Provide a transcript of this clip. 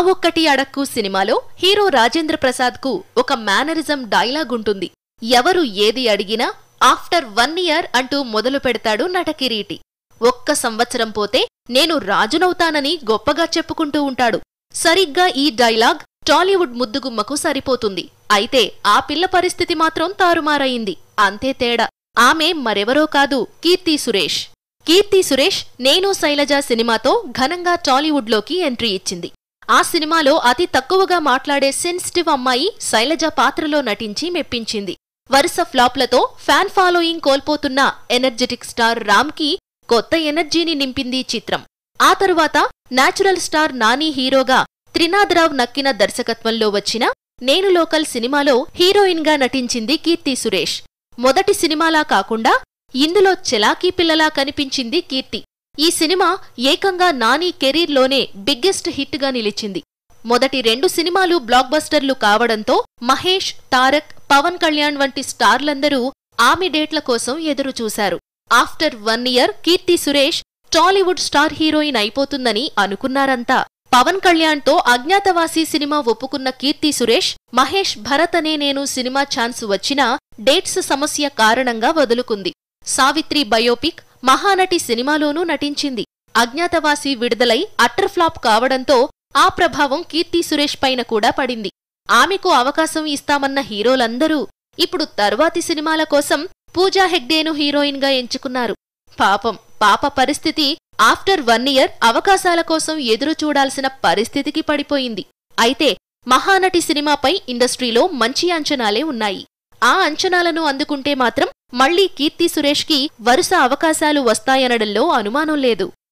ఒక్కటి అడక్కు సినిమాలో హీరో రాజేంద్ర ప్రసాద్ కు ఒక మేనరిజం డైలాగ్ ఉంటుంది ఎవరు ఏది అడిగినా ఆఫ్టర్ వన్ ఇయర్ అంటూ మొదలు పెడతాడు నటకిరీటి ఒక్క సంవత్సరం పోతే నేను రాజునవుతానని గొప్పగా చెప్పుకుంటూ ఉంటాడు సరిగ్గా ఈ డైలాగ్ టాలీవుడ్ ముద్దుగుమ్మకు సరిపోతుంది అయితే ఆ పిల్ల పరిస్థితి మాత్రం తారుమారయింది అంతే తేడా ఆమె మరెవరో కాదు కీర్తి సురేష్ కీర్తి సురేష్ నేను శైలజ సినిమాతో ఘనంగా టాలీవుడ్లోకి ఎంట్రీ ఇచ్చింది ఆ సినిమాలో అతి తక్కువగా మాట్లాడే సెన్సిటివ్ అమ్మాయి శైలజ పాత్రలో నటించి మెప్పించింది వరుస ఫ్లాప్లతో ఫ్యాన్ ఫాలోయింగ్ కోల్పోతున్న ఎనర్జెటిక్ స్టార్ రామ్కి కొత్త ఎనర్జీని నింపింది చిత్రం ఆ తరువాత నాచురల్ స్టార్ నాని హీరోగా త్రినాథరావు నక్కిన దర్శకత్వంలో వచ్చిన నేను లోకల్ సినిమాలో హీరోయిన్గా నటించింది కీర్తి సురేష్ మొదటి సినిమాలా కాకుండా ఇందులో చెలాకీ పిల్లలా కనిపించింది కీర్తి ఈ సినిమా ఏకంగా నాని కెరీర్లోనే బిగ్గెస్ట్ హిట్గా నిలిచింది మొదటి రెండు సినిమాలు బ్లాక్ బస్టర్లు కావడంతో మహేష్ తారక్ పవన్ కళ్యాణ్ వంటి స్టార్లందరూ ఆమె డేట్ల కోసం ఎదురుచూశారు after one year Keerthy Suresh Tollywood star heroine అయిపోతుందని అనుకున్నారంతా పవన్ కళ్యాణ్తో అజ్ఞాతవాసి సినిమా ఒప్పుకున్న కీర్తి సురేష్ మహేష్ భరత్ అనే నేను సినిమా ఛాన్స్ వచ్చినా డేట్స్ సమస్య కారణంగా వదులుకుంది సావిత్రి బయోపిక్ మహానటి సినిమాలోనూ నటించింది అజ్ఞాతవాసి విడుదలై అట్టర్ ఫ్లాప్ కావడంతో ఆ ప్రభావం కీర్తి సురేష్ పైన కూడా పడింది ఆమెకు అవకాశం ఇస్తామన్న హీరోలందరూ ఇప్పుడు తర్వాతి సినిమాల కోసం పూజా హెగ్డేను హీరోయిన్గా ఎంచుకున్నారు పాపం పాప పరిస్థితి ఆఫ్టర్ వన్ ఇయర్ అవకాశాల కోసం ఎదురు చూడాల్సిన పరిస్థితికి పడిపోయింది అయితే మహానటి సినిమాపై ఇండస్ట్రీలో మంచి అంచనాలే ఉన్నాయి ఆ అంచనాలను అందుకుంటే మాత్రం మళ్లీ కీర్తి సురేష్కి వరుస అవకాశాలు వస్తాయనడంలో అనుమానం లేదు